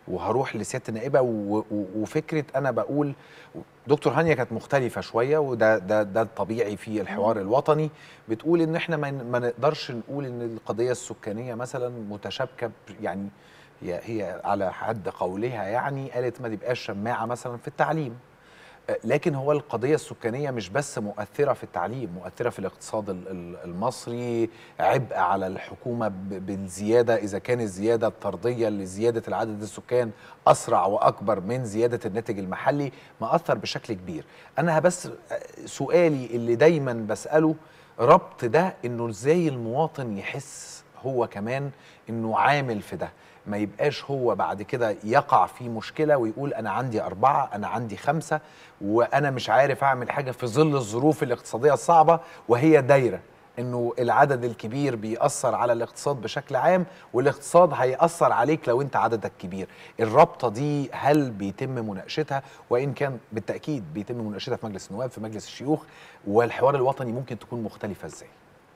وهروح لسياده النائبه و- و- وفكره انا بقول دكتور هانيا كانت مختلفه شويه وده ده ده الطبيعي في الحوار الوطني بتقول ان احنا ما ن- ما نقدرش نقول ان القضيه السكانيه مثلا متشابكه ب- يعني هي هي على حد قولها يعني قالت ما تبقاش شماعه مثلا في التعليم آه، لكن هو القضية السكانية مش بس مؤثرة في التعليم مؤثرة في الاقتصاد ال- ال- المصري عبء على الحكومة ب- بالزيادة إذا كان الزيادة الطردية لزيادة العدد السكان أسرع وأكبر من زيادة الناتج المحلي مأثر بشكل كبير أنا بس آه، سؤالي اللي دايما بسأله ربط ده إنه إزاي المواطن يحس هو كمان إنه عامل في ده ما يبقاش هو بعد كده يقع في مشكلة ويقول أنا عندي أربعة أنا عندي خمسة وأنا مش عارف أعمل حاجة في ظل الظروف الاقتصادية الصعبة وهي دايرة إنه العدد الكبير بيأثر على الاقتصاد بشكل عام والاقتصاد هيأثر عليك لو أنت عددك كبير الرابطة دي هل بيتم مناقشتها وإن كان بالتأكيد بيتم مناقشتها في مجلس النواب في مجلس الشيوخ والحوار الوطني ممكن تكون مختلفة إزاي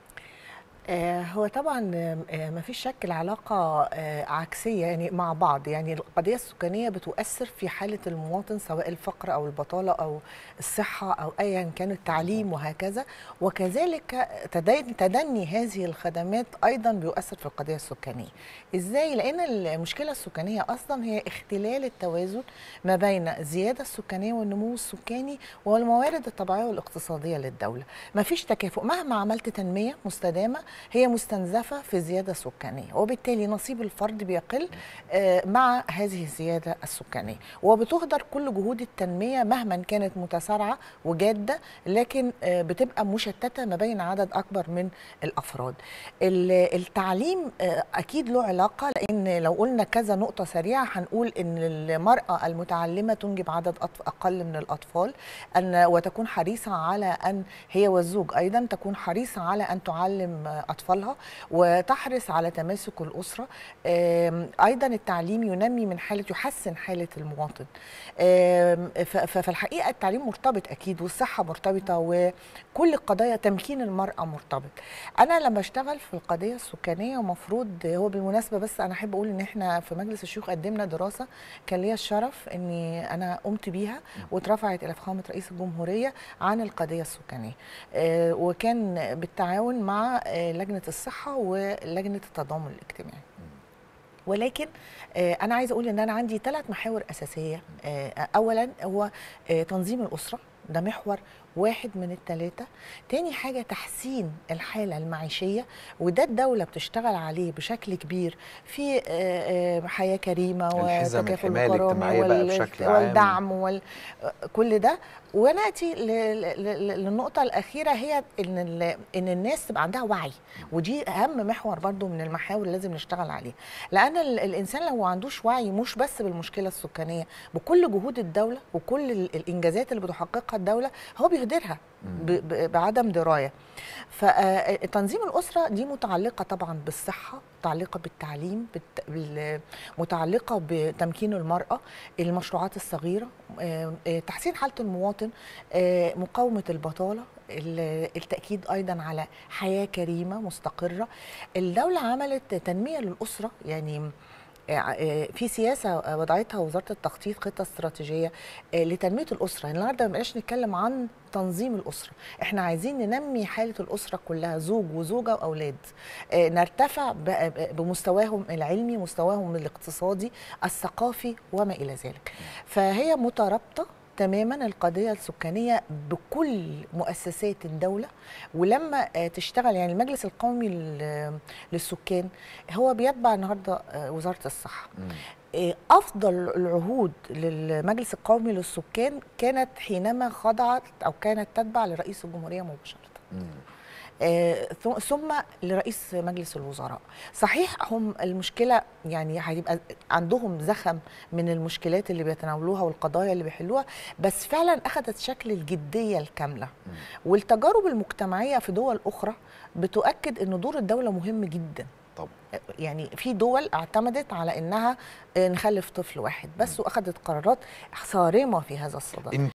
آه، هو طبعا ما فيش شك العلاقة آه، عكسية يعني مع بعض يعني القضية السكانية بتؤثر في حالة المواطن سواء الفقر أو البطالة أو الصحة أو أيا كان التعليم وهكذا وكذلك تدين- تدني هذه الخدمات أيضا بيؤثر في القضية السكانية إزاي؟ لأن المشكلة السكانية أصلا هي اختلال التوازن ما بين الزيادة السكانية والنمو السكاني والموارد الطبيعية والاقتصادية للدولة ما فيش تكافؤ مهما عملت تنمية مستدامة هي مستنزفة في زيادة سكانية وبالتالي نصيب الفرد بيقل آه، مع هذه الزيادة السكانية وبتهدر كل جهود التنمية مهما كانت متسارعة وجادة لكن آه، بتبقى مشتتة ما بين عدد أكبر من الأفراد ال- التعليم آه، أكيد له علاقة لأن لو قلنا كذا نقطة سريعة هنقول أن المرأة المتعلمة تنجب عدد أطف- أقل من الأطفال أن وتكون حريصة على أن هي والزوج أيضا تكون حريصة على أن تعلم آه، أطفالها وتحرص على تماسك الأسرة آم، أيضا التعليم ينمي من حالة يحسن حالة المواطن آم، ف- ف- فالحقيقة التعليم مرتبط أكيد والصحة مرتبطة وكل القضايا تمكين المرأة مرتبط أنا لما اشتغل في القضية السكانية مفروض هو بالمناسبة بس أنا أحب أقول إن إحنا في مجلس الشيوخ قدمنا دراسة كان ليا الشرف إني أنا قمت بيها واترفعت إلى فخامة رئيس الجمهورية عن القضية السكانية آه، وكان بالتعاون مع آه، لجنة الصحة ولجنة التضامن الاجتماعي ولكن آه، انا عايزه اقول ان انا عندي ثلاث محاور اساسيه آه، اولا هو آه، تنظيم الاسره ده محور واحد من الثلاثة تاني حاجة تحسين الحالة المعيشية وده الدولة بتشتغل عليه بشكل كبير في آه، آه، حياة كريمة الحزم وتكافل الحماية الكرامة الاجتماعية بقى وال- بشكل عام. والدعم وال... كل ده وناتي ل- ل- ل- للنقطة الأخيرة هي إن ال- إن الناس تبقى عندها وعي ودي أهم محور برضو من المحاور اللي لازم نشتغل عليه لأن ال- الإنسان لو ما عندوش وعي مش بس بالمشكلة السكانية بكل جهود الدولة وكل ال- الإنجازات اللي بتحققها الدولة هو بيهدرها ب- ب- بعدم دراية فتنظيم الأسرة دي متعلقة طبعا بالصحة متعلقة بالتعليم بالت- بال- متعلقة بتمكين المرأة المشروعات الصغيرة آه، آه، تحسين حالة المواطن آه، مقاومة البطالة ال- التأكيد أيضا على حياة كريمة مستقرة الدولة عملت تنمية للأسرة يعني آه، في سياسه وضعتها وزاره التخطيط خطه استراتيجيه آه، لتنميه الاسره النهارده ما بقاش نتكلم عن تنظيم الاسره احنا عايزين ننمي حاله الاسره كلها زوج وزوجه واولاد آه، نرتفع ب- ب- بمستواهم العلمي مستواهم الاقتصادي الثقافي وما الى ذلك فهي مترابطه تماما القضيه السكانيه بكل مؤسسات الدوله ولما آه، تشتغل يعني المجلس القومي لل- للسكان هو بيتبع النهارده آه، وزاره الصحه مم. آه، افضل العهود للمجلس القومي للسكان كانت حينما خضعت او كانت تتبع لرئيس الجمهوريه مباشره مم. آه، ثم- ثم لرئيس مجلس الوزراء صحيح هم المشكله يعني هيبقى عندهم زخم من المشكلات اللي بيتناولوها والقضايا اللي بيحلوها بس فعلا اخذت شكل الجديه الكامله والتجارب المجتمعيه في دول اخرى بتؤكد ان دور الدوله مهم جدا طبعا يعني في دول اعتمدت على انها آه، نخلف طفل واحد بس واخذت قرارات صارمه في هذا الصدد